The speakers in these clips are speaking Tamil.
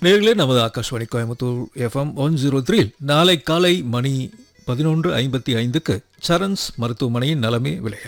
நேர்களே நமது Akashvani Coimbatore FM one zero three நாளை காலை மணி பதினொன்று ஐம்பத்தி ஐந்துக்கு சரண்ஸ் மருத்துவமனையின் நலமே விளைய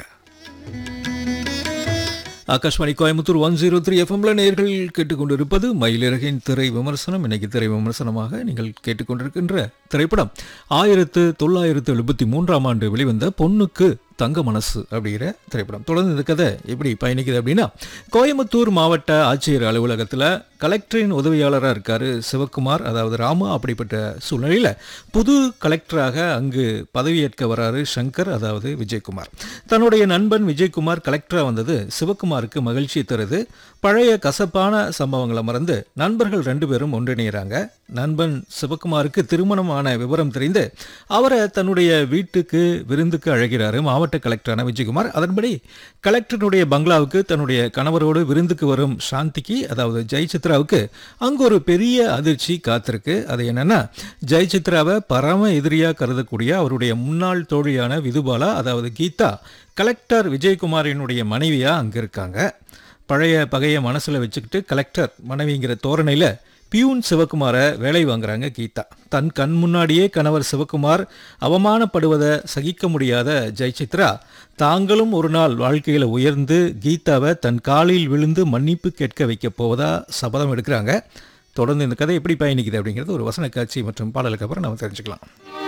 Akashvani Coimbatore one zero three எஃப்எம்ல நேர்கள் கேட்டுக்கொண்டிருப்பது மயிலிறகின் திரை விமர்சனம் இன்னைக்கு திரை விமர்சனமாக நீங்கள் கேட்டுக்கொண்டிருக்கின்ற திரைப்படம் ஆயிரத்து தொள்ளாயிரத்து எழுபத்தி மூன்றாம் ஆண்டு வெளிவந்த பொண்ணுக்கு தங்க மனசு அப்படிங்கிற திரைப்படம் தொடர்ந்து இந்த கதை எப்படி பயணிக்குது அப்படின்னா கோயம்புத்தூர் மாவட்ட ஆட்சியர் அலுவலகத்தில் கலெக்டரின் உதவியாளராக இருக்கார் சிவக்குமார் அதாவது ராமு அப்படிப்பட்ட சூழ்நிலையில் புது கலெக்டராக அங்கு பதவியேற்க வராரு சங்கர் அதாவது விஜயகுமார் தன்னுடைய நண்பன் விஜயகுமார் கலெக்டராக வந்தது சிவக்குமாருக்கு மகிழ்ச்சி தருது பழைய கசப்பான சம்பவங்களை மறந்து நண்பர்கள் ரெண்டு பேரும் ஒன்றிணைகிறாங்க நண்பன் சிவக்குமாருக்கு திருமணமான விவரம் தெரிந்து அவரை தன்னுடைய வீட்டுக்கு விருந்துக்கு அழைக்கிறாரு மாவட்ட கலெக்டரான விஜயகுமார் அதன்படி கலெக்டருடைய பங்களாவுக்கு தன்னுடைய கணவரோடு விருந்துக்கு வரும் சாந்திக்கு அதாவது ஜெயசித்ராவுக்கு அங்கு ஒரு பெரிய அதிர்ச்சி காத்திருக்கு அது என்னன்னா ஜெயசித்ராவை பரம எதிரியா கருதக்கூடிய அவருடைய முன்னாள் தோழியான விதுபாலா அதாவது கீதா கலெக்டர் விஜயகுமாரினுடைய மனைவியா அங்க இருக்காங்க பழைய பகையை மனசுல வச்சுக்கிட்டு கலெக்டர் மனைவிங்கிற தோரணையில பியூன் சிவகுமாரை வேலை வாங்குறாங்க கீதா தன் கண் முன்னாடியே கணவர் சிவகுமார் அவமானப்படுவதை சகிக்க முடியாத ஜெயசித்ரா தாங்களும் ஒரு நாள் வாழ்க்கையில் உயர்ந்து கீதாவை தன் காலில் விழுந்து மன்னிப்பு கேட்க வைக்க போவதா சபதம் எடுக்கிறாங்க தொடர்ந்து இந்த கதை எப்படி பயணிக்குது அப்படிங்கிறது ஒரு வசன காட்சி மற்றும் பாடலுக்கு அப்புறம் நம்ம தெரிஞ்சுக்கலாம்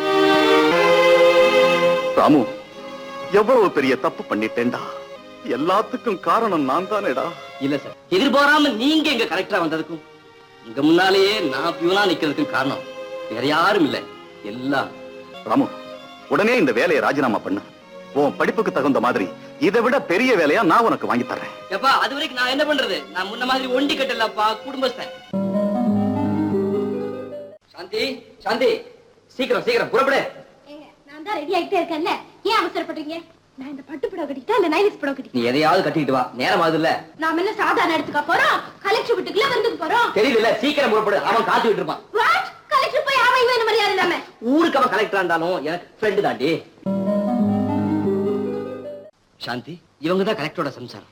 ராமு எவ்வளவு பெரிய தப்பு பண்ணிட்டேன்டா எல்லாத்துக்கும் காரணம் நான் தானேடா இல்ல சார் எதிர்பாராம நீங்க எங்க கலெக்டரா வந்ததுக்கும் உங்க முன்னாலேயே நான் பியூனா நிக்கிறதுக்கும் காரணம் வேற யாரும் இல்ல எல்லாம் ராமு உடனே இந்த வேலையை ராஜினாமா பண்ணு உன் படிப்புக்கு தகுந்த மாதிரி இதை விட பெரிய வேலையா நான் உனக்கு வாங்கி தர்றேன் எப்பா அது வரைக்கும் நான் என்ன பண்றது நான் முன்ன மாதிரி ஒண்டி கட்டலப்பா குடும்பஸ்தன் சாந்தி சாந்தி சீக்கிரம் சீக்கிரம் புறப்படு ஏங்க, நான் தான் ரெடி ஆயிட்டே இருக்கேன்ல ஏன் அவசரப்படுறீங்க நான் இந்த பட்டு புடவை கட்டிக்கிட்டா இந்த நைலிஸ் புடவை நீ கட்டிக்கிட்டேன் எதையாவது கட்டிக்கிட்டு வா நேரம் ஆகுதுல்ல நாம என்ன சாதாரண இடத்துக்கா போறோம் கலெக்டர் வீட்டுக்குள்ள வந்துக்கு போறோம் தெரியல சீக்கிரம் புறப்படு அவன் காத்துக்கிட்டு இருப்பான் வாட் கலெக்டர் போய் அவன் இவன் மரியாதை இல்லாம ஊருக்கு அவன் கலெக்டரா இருந்தாலும் எனக்கு ஃப்ரெண்டு தாண்டி சாந்தி இவங்க தான் கலெக்டரோட சம்சாரம்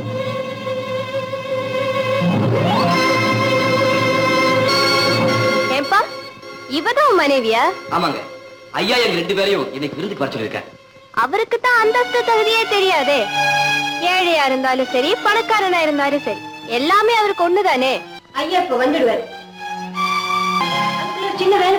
ஏன்பா இவதான் உன் மனைவியா ஆமாங்க ஐயா எங்க ரெண்டு பேரையும் இன்னைக்கு விருந்துக்கு வர சொல்லியிருக்கேன் அவருக்கு தான் அந்தஸ்து தகுதியே தெரியாதே ஏழையா இருந்தாலும் சரி பணக்காரனா இருந்தாலும் சரி எல்லாமே அவருக்கு ஒண்ணுதானே ஐயா இப்ப வந்துடுவாரு அதுக்குள்ள ஒரு சின்ன வேலை